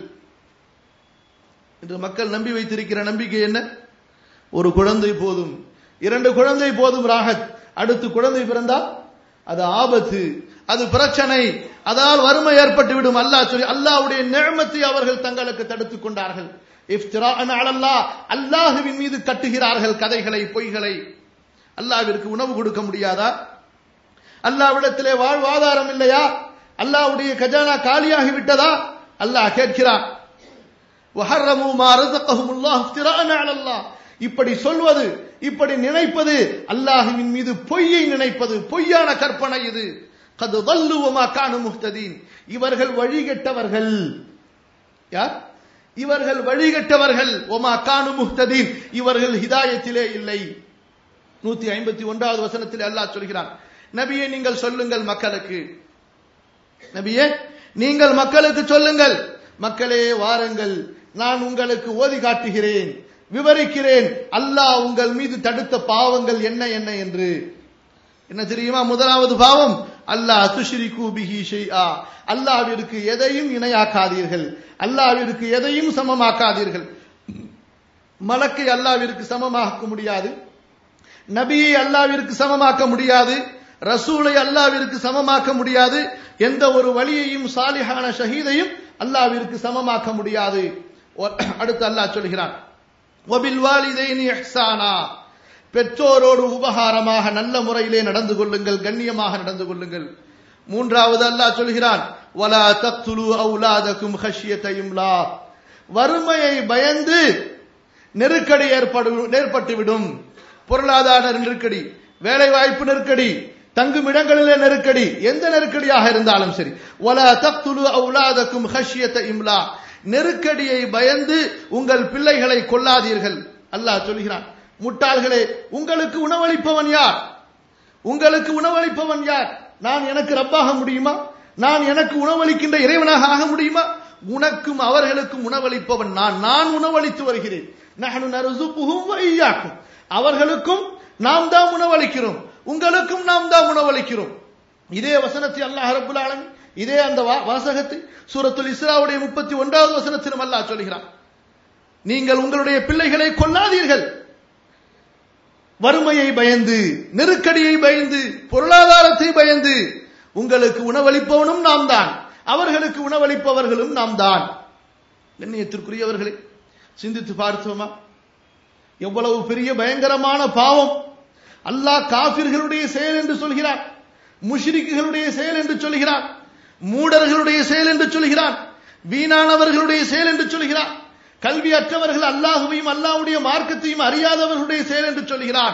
இன்று மக்கள் நம்பி வைத்திருக்கிற நம்பிக்கை என்ன ஒரு குழந்தை போதும் இரண்டு குழந்தை போதும் ராகத் அடுத்து குழந்தை பிறந்தால் அது ஆபத்து அது பிரச்சனை அதனால் வறுமை ஏற்பட்டு விடும் அல்லாஹ் சொல்லி அல்லாஹ்வுடைய நிழமத்தை அவர்கள் தங்களுக்கு தடுத்துக் கொண்டார்கள் இஃப்திராஅன் அலல்லாஹ் அல்லாஹுவின் மீது கட்டுகிறார்கள் கதைகளை பொய்களை அல்லாஹ்விற்கு உணவு கொடுக்க முடியாதா அல்லாஹ்விடத்திலே வாழ்வாதாரம் இல்லையா அல்லாஹ்வுடைய கஜானா காலியாகி விட்டதா அல்லாஹ் கேட்கிறான் وحرموا ما رزقهم الله افتراء على الله இப்படி சொல்வது இப்படி நினைப்பது அல்லாஹுவின் மீது பொய்யை நினைப்பது பொய்யான கற்பனை இது கது வல்லுவமா காணு முஹ்ததீன் இவர்கள் வழிகெட்டவர்கள் யார் இவர்கள் வழிகெட்டவர்கள் ஒமா கானு முஹ்ததீன் இவர்கள் ஹிதாயத்திலே இல்லை நூத்தி ஐம்பத்தி ஒன்றாவது வசனத்தில் அல்லாஹ் சொல்கிறான் நபியே நீங்கள் சொல்லுங்கள் மக்களுக்கு நபியே நீங்கள் மக்களுக்கு சொல்லுங்கள் மக்களே வாருங்கள் நான் உங்களுக்கு ஓதி காட்டுகிறேன் விவரிக்கிறேன் அல்லாஹ் உங்கள் மீது தடுத்த பாவங்கள் என்ன என்ன என்று என்ன தெரியுமா முதலாவது பாவம் அல்லாஹ் துஷ்ரிகு பிஹி ஷைஆ அல்லாஹ்விற்கு எதையும் இணையாக்காதீர்கள் அல்லாஹ்விற்கு எதையும் சமமாக்காதீர்கள் மலக்கை அல்லாஹ்விற்கு சமமாக்க முடியாது நபியை அல்லாஹ்விற்கு சமமாக்க முடியாது ரசூலை அல்லாஹ்விற்கு சமமாக்க முடியாது எந்த ஒரு வழியையும் சாலிஹான ஷஹீதையும் அல்லாஹ்விற்கு சமமாக்க முடியாது அடுத்து அல்லாஹ் சொல்கிறான் வபில் வாலிதைனி இஹ்சானா பெற்றோரோடு உபகாரமாக நல்ல முறையிலே நடந்து கொள்ளுங்கள் கண்ணியமாக நடந்து கொள்ளுங்கள் மூன்றாவது அல்லாஹ் சொல்கிறான் வலா தக்துலு அவுலாதக்கும் ஹஷ்யத இம்லா வறுமையை பயந்து நெருக்கடி ஏற்படு ஏற்பட்டுவிடும் பொருளாதார நெருக்கடி வேலை வாய்ப்பு நெருக்கடி தங்கும் இடங்களிலே நெருக்கடி எந்த நெருக்கடியாக இருந்தாலும் சரி வலா தக்துலு அவுலாதக்கும் ஹஷ்யத இம்லா நெருக்கடியை பயந்து உங்கள் பிள்ளைகளை கொல்லாதீர்கள் அல்லாஹ் சொல்கிறான் முட்டாள்களே உங்களுக்கு உணவளிப்பவன் யார் உங்களுக்கு உணவளிப்பவன் யார் நான் எனக்கு ரப்பாக முடியுமா நான் எனக்கு உணவளிக்கின்ற இறைவனாக ஆக முடியுமா உனக்கும் அவர்களுக்கும் உணவளிப்பவன் நான் நான் உணவளித்து வருகிறேன் நஹனு நர்சுகுஹும் வ இய்யாக்கும் அவர்களுக்கும் நாம் தான் உணவளிக்கிறோம் உங்களுக்கும் நாம் தான் உணவளிக்கிறோம் இதே வசனத்தை அல்லாஹ் ரப்புல் ஆலமீன் இதே அந்த வாசகத்தை சூரத்துல் இஸ்ராவுடைய முப்பத்தி ஒன்றாவது வசனத்திலும் அல்லாஹ் சொல்கிறான் நீங்கள் உங்களுடைய பிள்ளைகளை கொல்லாதீர்கள் வறுமையை பயந்து நெருக்கடியை பயந்து பொருளாதாரத்தை பயந்து உங்களுக்கு உணவளிப்பவனும் நாம் தான் அவர்களுக்கு உணவளிப்பவர்களும் நாம் தான் கண்ணியத்திற்குரியவர்களே சிந்தித்து பார்த்தோமா எவ்வளவு பெரிய பயங்கரமான பாவம் அல்லாஹ் காபிர்களுடைய செயல் என்று சொல்கிறான் முஷ்ரிக்குகளுடைய செயல் என்று சொல்கிறான் மூடர்களுடைய செயல் என்று சொல்கிறான் வீணானவர்களுடைய செயல் என்று சொல்கிறான் கல்வி அற்றவர்கள் அல்லாஹுவையும் அல்லாஹுடைய மார்க்கத்தையும் அறியாதவர்களுடைய செயல் என்று சொல்கிறான்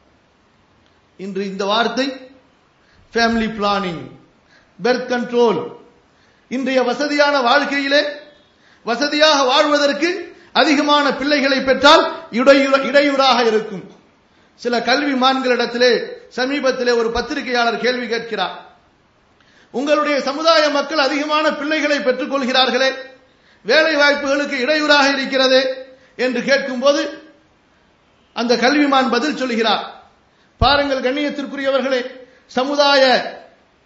இன்று இந்த வார்த்தை ஃபேமிலி பிளானிங் பெர்த் கண்ட்ரோல் இன்றைய வசதியான வாழ்க்கையிலே வசதியாக வாழ்வதற்கு அதிகமான பிள்ளைகளை பெற்றால் இடையூறாக இருக்கும் சில கல்விமான்களிடத்திலே சமீபத்திலே ஒரு பத்திரிகையாளர் கேள்வி கேட்கிறார் உங்களுடைய சமுதாய மக்கள் அதிகமான பிள்ளைகளை பெற்றுக் கொள்கிறார்களே வேலை வாய்ப்புகளுக்கு இடையூறாக இருக்கிறது என்று கேட்கும்போது அந்த கல்விமான் பதில் சொல்கிறார் பாருங்கள் கண்ணியத்திற்குரியவர்களே சமுதாய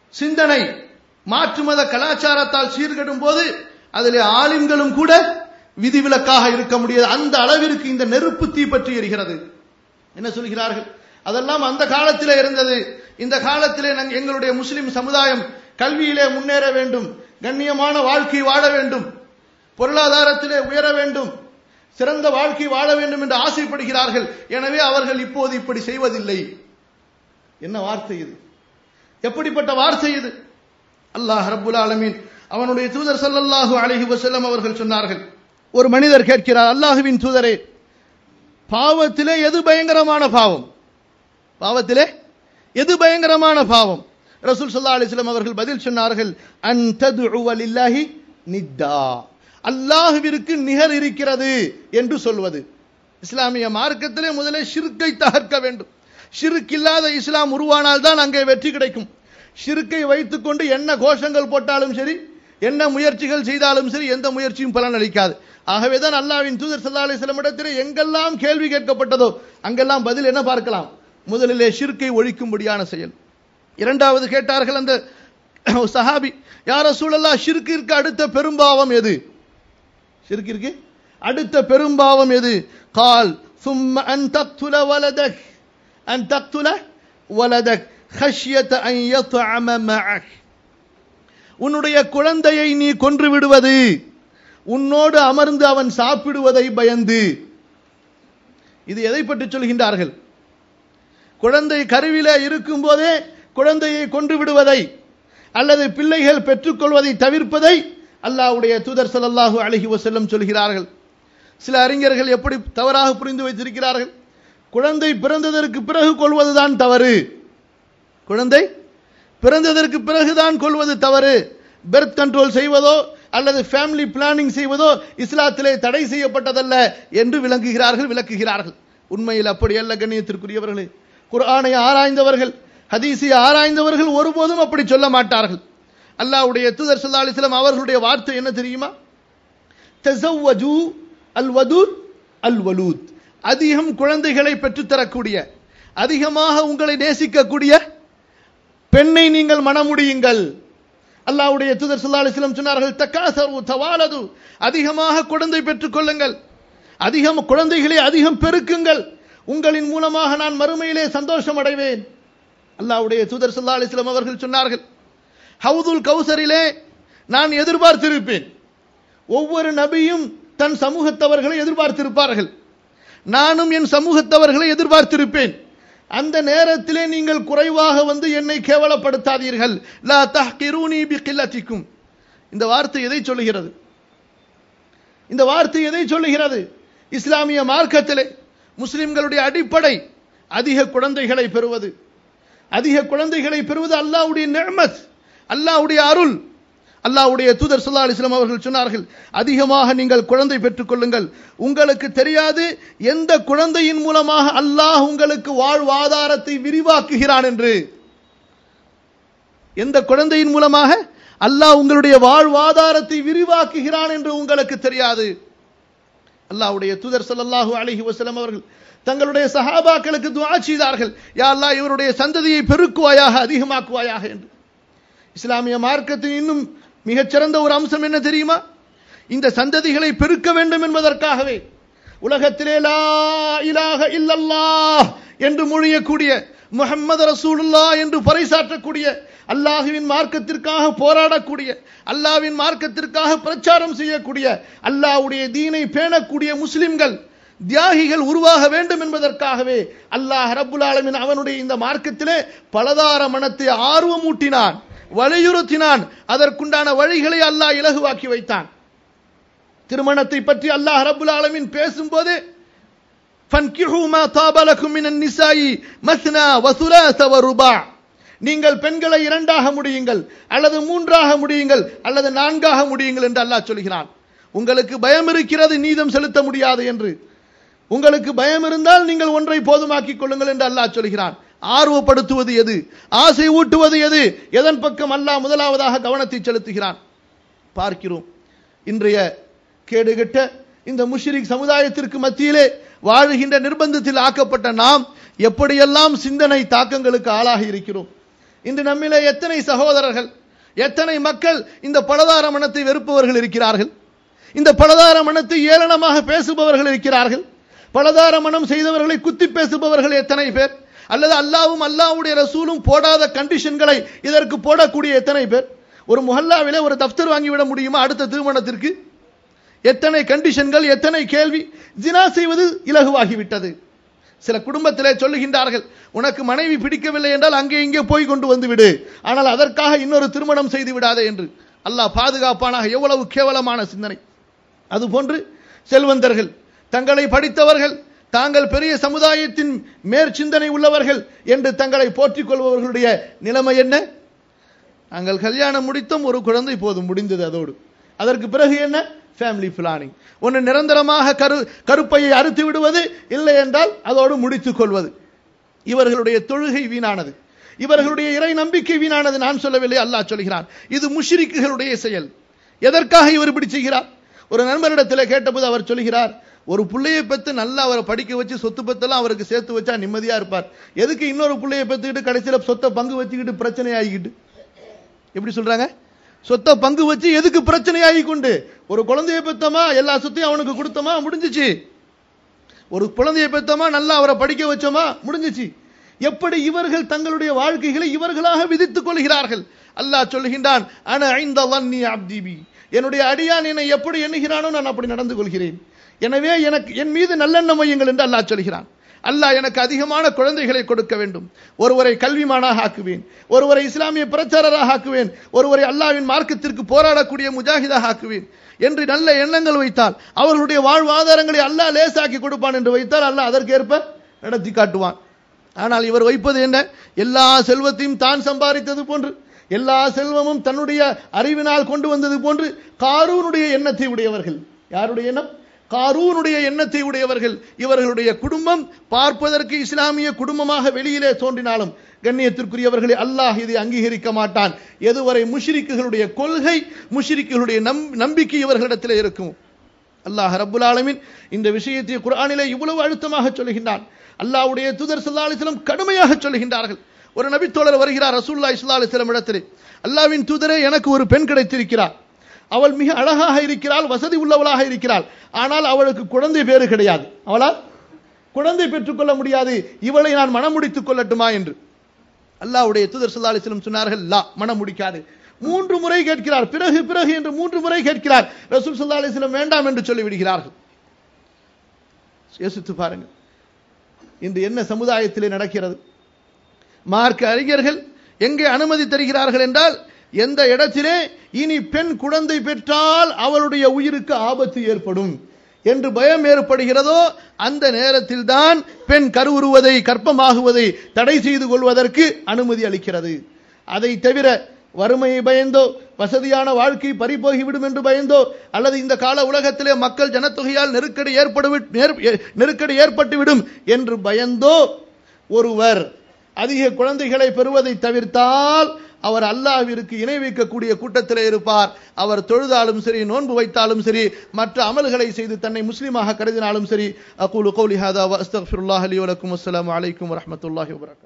சிந்தனை மாற்று மத கலாச்சாரத்தால் சீர்கெடும் போது அதிலே ஆலிம்களும் கூட விதிவிலக்காக இருக்க முடியாது அந்த அளவிற்கு இந்த நெருப்பு தீ பற்றி எரிகிறது என்ன சொல்கிறார்கள் அதெல்லாம் அந்த காலத்திலே இருந்தது இந்த காலத்திலே நாங்க- எங்களுடைய முஸ்லிம் சமுதாயம் கல்வியிலே முன்னேற வேண்டும் கண்ணியமான வாழ்க்கை வாழ வேண்டும் பொருளாதாரத்திலே உயர வேண்டும் சிறந்த வாழ்க்கை வாழ வேண்டும் என்று ஆசைப்படுகிறார்கள் எனவே அவர்கள் இப்போது இப்படி செய்வதில்லை என்ன வார்த்தை இது எப்படிப்பட்ட வார்த்தை இது அல்லாஹ் ரப்புல் ஆலமீன் அவனுடைய தூதர் ஸல்லல்லாஹு அலைஹி வஸல்லம் அவர்கள் சொன்னார்கள் ஒரு மனிதர் கேட்கிறார் அல்லாஹுவின் தூதரே பாவத்திலே எது பயங்கரமான பாவம் பாவத்திலே எது பயங்கரமான பாவம் ரசூல் ஸல்லல்லாஹு அலைஹி வஸல்லம் அவர்கள் பதில் சொன்னார்கள் அன் ததுஉ லில்லாஹி நித்தா அல்லாஹ்விற்கு நிகர் இருக்கிறது என்று சொல்வது இஸ்லாமிய மார்க்கத்திலே முதலே ஷிர்க்கை தகர்க்க வேண்டும் ஷிர்க் இல்லாத இஸ்லாம் உருவானால் தான் அங்கே வெற்றி கிடைக்கும் ஷிர்க்கை வைத்துக்கொண்டு என்ன கோஷங்கள் போட்டாலும் சரி என்ன முயற்சிகள் செய்தாலும் சரி எந்த முயற்சியும் பலன் அளிக்காது ஆகவே தான் அல்லாஹ்வின் தூதர் ஸல்லல்லாஹு அலைஹி வஸல்லம் இடத்திலே எங்கெல்லாம் கேள்வி கேட்கப்பட்டதோ அங்கெல்லாம் பதில் என்ன பார்க்கலாம் முதலிலே ஷிர்க்கை ஒழிக்கும்படியான செயல் இரண்டாவது கேட்டார்கள் அந்த சஹாபி யார சூழல்லா ஷிர்கிற்கு அடுத்த பெரும்பாவம் எது ஷிர்கிற்கு அடுத்த பெரும்பாவம் எது கால் ثم أن تقتل ولدك أن تقتل ولدك خشية أن يطعم معك உன்னுடைய குழந்தையை நீ கொன்று விடுவது உன்னோடு அமர்ந்து அவன் சாப்பிடுவதை பயந்து இது எதை பற்றி சொல்கின்றார்கள் குழந்தை கருவிலே இருக்கும் போதே குழந்தையை கொன்று விடுவதை அல்லது பிள்ளைகள் பெற்றுக்கொள்வதை தவிர்ப்பதை அல்லாஹ்வுடைய தூதர் ஸல்லல்லாஹு அலைஹி வஸல்லம் சொல்கிறார்கள் சில அறிஞர்கள் எப்படி தவறாக புரிந்து வைத்திருக்கிறார்கள் குழந்தை பிறந்ததற்கு பிறகு கொள்வதுதான் தவறு குழந்தை பிறந்ததற்கு பிறகுதான் கொள்வது தவறு பெர்த் கண்ட்ரோல் செய்வதோ அல்லது ஃபேமிலி பிளானிங் செய்வதோ இஸ்லாத்திலே தடை செய்யப்பட்டதல்ல என்று விளங்குகிறார்கள் விளக்குகிறார்கள் உண்மையில் அப்படி அல்ல கண்ணியத்திற்குரியவர்களே குர்ஆனை ஆராய்ந்தவர்கள் ஹதீஸை ஆராய்ந்தவர்கள் ஒருபோதும் அப்படி சொல்ல மாட்டார்கள் அல்லாஹ்வுடைய தூதர் ஸல்லல்லாஹு அலைஹி வஸல்லம் அவர்களுடைய வார்த்தை என்ன தெரியுமா தஸவ்வஜு அல் வதூத் அல் வலூத் அதிகம் குழந்தைகளை பெற்றுத்தரக்கூடிய அதிகமாக உங்களை நேசிக்கக்கூடிய பெண்ணை நீங்கள் மணமுடியுங்கள் அல்லாஹ்வுடைய தூதர் ஸல்லல்லாஹு அலைஹி வஸல்லம் சொன்னார்கள் தக்காசரு தவாலது அதிகமாக குழந்தை பெற்றுக் கொள்ளுங்கள் அதிகம் குழந்தைகளை அதிகம் பெருக்குங்கள் உங்களின் மூலமாக நான் மறுமையிலே சந்தோஷம் அடைவேன் அல்லாஹ்வுடைய தூதர் ஸல்லல்லாஹு அலைஹி வஸல்லம் அவர்கள் சொன்னார்கள் ஹவுதுல் கௌசரிலே நான் எதிர்பார்த்திருப்பேன் ஒவ்வொரு நபியும் தன் சமூகத்தவர்களை எதிர்பார்த்திருப்பார்கள் நானும் என் சமூகத்தவர்களை எதிர்பார்த்திருப்பேன் அந்த நேரத்திலே நீங்கள் குறைவாக வந்து என்னை கேவலப்படுத்தாதீர்கள் லா தஹ்கிரூனி பிகில்லத்திக்கும் இந்த வார்த்தை எதை சொல்லுகிறது இந்த வார்த்தை எதை சொல்லுகிறது இஸ்லாமிய மார்க்கத்திலே முஸ்லிம்களுடைய அடிப்படை அதிக குழந்தைகளை பெறுவது அதிக குழந்தைகளை பெறுவது அல்லாஹ்வுடைய நிஅமத் அல்லாஹ்வுடைய அருள் அல்லாஹ்வுடைய தூதர் ஸல்லல்லாஹு அலைஹி வஸல்லம் அவர்கள் சொன்னார்கள் அதிகமாக நீங்கள் குழந்தை பெற்றுக் கொள்ளுங்கள் உங்களுக்கு தெரியாது எந்த குழந்தையின் மூலமாக அல்லாஹ் உங்களுக்கு வாழ்வாதாரத்தை விரிவாக்குகிறான் என்று எந்த குழந்தையின் மூலமாக அல்லாஹ் உங்களுடைய வாழ்வாதாரத்தை விரிவாக்குகிறான் என்று உங்களுக்கு தெரியாது அல்லாஹ்வுடைய தூதர் ஸல்லல்லாஹு அலைஹி வஸல்லம் அவர்கள் தங்களுடைய சஹாபாக்களுக்கு துஆ செய்தார்கள் யா அல்லாஹ் இவருடைய சந்ததியை பெருக்குவாயாக அதிகமாக்குவாயாக என்று இஸ்லாமிய மார்க்கத்தின் இன்னும் மிகச்சிறந்த ஒரு அம்சம் என்ன தெரியுமா இந்த சந்ததிகளை பெருக்க வேண்டும் என்பதற்காகவே உலகத்திலே லா இலாஹ இல்லல்லாஹ் என்று மொழியக்கூடிய முஹம்மது ரசூலுல்லாஹ் என்று பறைசாற்றக்கூடிய அல்லாஹுவின் மார்க்கத்திற்காக போராடக்கூடிய அல்லாஹ்வின் மார்க்கத்திற்காக பிரச்சாரம் செய்யக்கூடிய அல்லாஹ்வுடைய தீனை பேணக்கூடிய முஸ்லிம்கள் தியாகிகள் உருவாக வேண்டும் என்பதற்காகவே அல்லாஹ் ரப்புல் ஆலமீன் அவனுடைய இந்த மார்க்கத்திலே பலதார மனத்தை ஆர்வமூட்டினான் வலியுறுத்தினான் அதற்குண்டான வழிகளை அல்லாஹ் இலகுவாக்கி வைத்தான் திருமணத்தை பற்றி அல்லாஹ் ரப்புல் ஆலமீன் பேசும்போது فَانْكِحُوا مَا طَابَ لَكُم مِّنَ النِّسَاءِ مَثْنَى وَثُلَاثَ وَرُبَاعَ நீங்கள் பெண்களை இரண்டாக முடியுங்கள் அல்லது மூன்றாக முடியுங்கள் அல்லது நான்காக முடியுங்கள் என்று அல்லாஹ் சொல்கிறான் உங்களுக்கு பயம் இருக்கிறது நீதம் செலுத்த முடியாது என்று உங்களுக்கு பயம் இருந்தால் நீங்கள் ஒன்றை போதுமாக்கிக் கொள்ளுங்கள் என்று அல்லாஹ் சொல்கிறான் ஆர்வப்படுத்துவது எது ஆசை ஊட்டுவது எது எதன் பக்கம் அல்லாஹ் முதலாவதாக கவனத்தை செலுத்துகிறான் பார்க்கிறோம் இன்றைய கேடுகெட்ட இந்த முஷ்ரிக் சமுதாயத்திற்கு மத்தியிலே வாழுகின்ற நிர்பந்தத்தில் ஆக்கப்பட்ட நாம் எப்படியெல்லாம் சிந்தனை தாக்கங்களுக்கு ஆளாகி இருக்கிறோம் இன்று நம்மிலே எத்தனை சகோதரர்கள் எத்தனை மக்கள் இந்த பலதார மனத்தை வெறுப்பவர்கள் இருக்கிறார்கள் இந்த பலதார மனத்தை ஏளனமாக பேசுபவர்கள் இருக்கிறார்கள் பலதார மனம் செய்தவர்களை குத்தி பேசுபவர்கள் எத்தனை பேர் அல்லது அல்லாவும் அல்லாவுடைய ரசூலும் போடாத கண்டிஷன்களை இதற்கு போடக்கூடிய எத்தனை பேர் ஒரு முஹல்லாவிலே ஒரு தப்தர் வாங்கிவிட முடியுமா அடுத்த திருமணத்திற்கு எத்தனை கண்டிஷன்கள் எத்தனை கேள்வி ஜினா செய்வது இலகுவாகிவிட்டது சில குடும்பத்திலே சொல்லுகின்றார்கள் உனக்கு மனைவி பிடிக்கவில்லை என்றால் அங்கே இங்கே போய் கொண்டு வந்து விடு ஆனால் அதற்காக இன்னொரு திருமணம் செய்து விடாதே என்று அல்லாஹ் பாதுகாப்பானாக எவ்வளவு கேவலமான சிந்தனை அதுபோன்று செல்வந்தர்கள் தங்களை படித்தவர்கள் தாங்கள் பெரிய சமுதாயத்தின் மேற்சிந்தனை உள்ளவர்கள் என்று தங்களை போற்றிக் கொள்பவர்களுடைய நிலைமை என்ன நாங்கள் கல்யாணம் முடித்தோம் ஒரு குழந்தை போதும் முடிந்தது அதோடு அதற்கு பிறகு என்ன ஃபேமிலி பிளானிங் ஒன்று நிரந்தரமாக கரு கருப்பையை அறுத்து விடுவது இல்லை என்றால் அதோடு முடித்துக் கொள்வது இவர்களுடைய தொழுகை வீணானது இவர்களுடைய இறை நம்பிக்கை வீணானது நான் சொல்லவில்லை அல்லாஹ் சொல்கிறான் இது முஷ்ரிக்குகளுடைய செயல் எதற்காக இவர் இப்படி செய்கிறார் ஒரு நண்பரிடத்தில் கேட்டபோது அவர் சொல்கிறார் ஒரு புள்ளையை பெற்று நல்லா அவரை படிக்க வச்சு சொத்து பத்தெல்லாம் அவருக்கு சேர்த்து வச்சா நிம்மதியா இருப்பார் எதுக்கு இன்னொரு புள்ளையை பெற்றுக்கிட்டு கடைசியில் சொத்தை பங்கு வச்சுக்கிட்டு பிரச்சனை ஆகிக்கிட்டு எப்படி சொல்றாங்க சொத்தை பங்கு வச்சு எதுக்கு பிரச்சனை ஆகி கொண்டு ஒரு குழந்தையை பெத்தமா எல்லா சொத்தையும் அவனுக்கு கொடுத்தோமா முடிஞ்சிச்சு ஒரு குழந்தையை பெத்தோமா நல்லா அவரை படிக்க வச்சோமா முடிஞ்சிச்சு எப்படி இவர்கள் தங்களுடைய வாழ்க்கைகளை இவர்களாக விதித்துக் கொள்கிறார்கள் அல்லாஹ் சொல்லுகின்றான் அன ஐந்த வன்னி அப்திபி என்னுடைய அடியான் என்னை எப்படி எண்ணுகிறானோ நான் அப்படி நடந்து கொள்கிறேன் எனவே எனக்கு என் மீது நல்லெண்ணம் வையுங்கள் என்று அல்லாஹ் சொல்கிறான் அல்லாஹ் எனக்கு அதிகமான குழந்தைகளை கொடுக்க வேண்டும் ஒருவரை கல்விமானாக ஆக்குவேன் ஒருவரை இஸ்லாமிய பிரச்சாரராக ஆக்குவேன் ஒருவரை அல்லாவின் மார்க்கத்திற்கு போராடக்கூடிய முஜாஹிதாக ஆக்குவேன் என்று நல்ல எண்ணங்கள் வைத்தால் அவர்களுடைய வாழ்வாதாரங்களை அல்லாஹ் லேசாக்கி கொடுப்பான் என்று வைத்தால் அல்லாஹ் அதற்கேற்ப நடத்தி காட்டுவான் ஆனால் இவர் வைப்பது என்ன எல்லா செல்வத்தையும் தான் சம்பாதித்தது போன்று எல்லா செல்வமும் தன்னுடைய அறிவினால் கொண்டு வந்தது போன்று காரூனுடைய எண்ணத்தை உடையவர்கள் யாருடைய எண்ணம் காரூனுடைய எண்ணத்தை உடையவர்கள் இவர்களுடைய குடும்பம் பார்ப்பதற்கு இஸ்லாமிய குடும்பமாக வெளியிலே தோன்றினாலும் கண்ணியத்திற்குரியவர்களை அல்லாஹ் இதை அங்கீகரிக்க மாட்டான் எதுவரை முஷிரிக்குகளுடைய கொள்கை முஷிரிக்குகளுடைய நம்பிக்கை இவர்களிடத்தில் இருக்கும் அல்லாஹ் ரப்புல் ஆலமின் இந்த விஷயத்தை குர்ஆனிலே இவ்வளவு அழுத்தமாக சொல்கின்றான் அல்லாஹ்வுடைய தூதர் ஸல்லல்லாஹு அலைஹி வஸல்லம் கடுமையாக சொல்கின்றார்கள் ஒரு நபித்தோழர் வருகிறார் ரசூலுல்லாஹி ஸல்லல்லாஹு அலைஹி வஸல்லம் இடத்திலே அல்லாஹ்வின் தூதரே எனக்கு ஒரு பெண் கிடைத்திருக்கிறார் அவள் மிக அழகாக இருக்கிறாள் வசதி உள்ளவளாக இருக்கிறாள் ஆனால் அவளுக்கு குழந்தை பேரு கிடையாது அவளால் குழந்தை பெற்றுக்கொள்ள முடியாது இவளை நான் மனம் முடித்துக் கொள்ளட்டுமா என்று அல்லாஹ்வுடைய தூதர் ஸல்லல்லாஹு அலைஹி வஸல்லம் சொன்னார்கள் லா மனம் முடிக்காது மூன்று முறை கேட்கிறார் பிறகு பிறகு என்று மூன்று முறை கேட்கிறார் ரசூல் ஸல்லல்லாஹு அலைஹி வஸல்லம் வேண்டாம் என்று சொல்லி விடுகிறார்கள் யோசித்து பாருங்கள் இன்று என்ன சமுதாயத்திலே நடக்கிறது மார்க்க அறிஞர்கள் எங்கே அனுமதி தருகிறார்கள் என்றால் எந்த இடத்திலே இனி பெண் குழந்தை பெற்றால் அவளுடைய உயிருக்கு ஆபத்து ஏற்படும் என்று பயம் ஏற்படுகிறதோ அந்த நேரத்தில் தான் பெண் கருவுறுவதை கற்பமாகுவதை தடை செய்து கொள்வதற்கு அனுமதி அளிக்கிறது அதை தவிர வறுமையை பயந்தோ வசதியான வாழ்க்கை பறிபோகிவிடும் என்று பயந்தோ அல்லது இந்த கால உலகத்திலே மக்கள் ஜனத்தொகையால் நெருக்கடி ஏற்படு நெருக்கடி ஏற்பட்டுவிடும் என்று பயந்தோ ஒருவர் அதிக குழந்தைகளை பெறுவதை தவிர்த்தால் அவர் அல்லாஹ்விற்கு இணை வைக்கக்கூடிய கூட்டத்தில் இருப்பார் அவர் தொழுதாலும் சரி நோன்பு வைத்தாலும் சரி மற்ற அமல்களை செய்து தன்னை முஸ்லீமாக கருதினாலும் சரி அகூலு கௌலி ஹாதா வஸ்தக்ஃபிருல்லாஹ் அலி வலக்கும் அஸ்ஸலாமு அலைக்கும் வரஹ்மத்துல்லாஹி வபரகாத்துஹு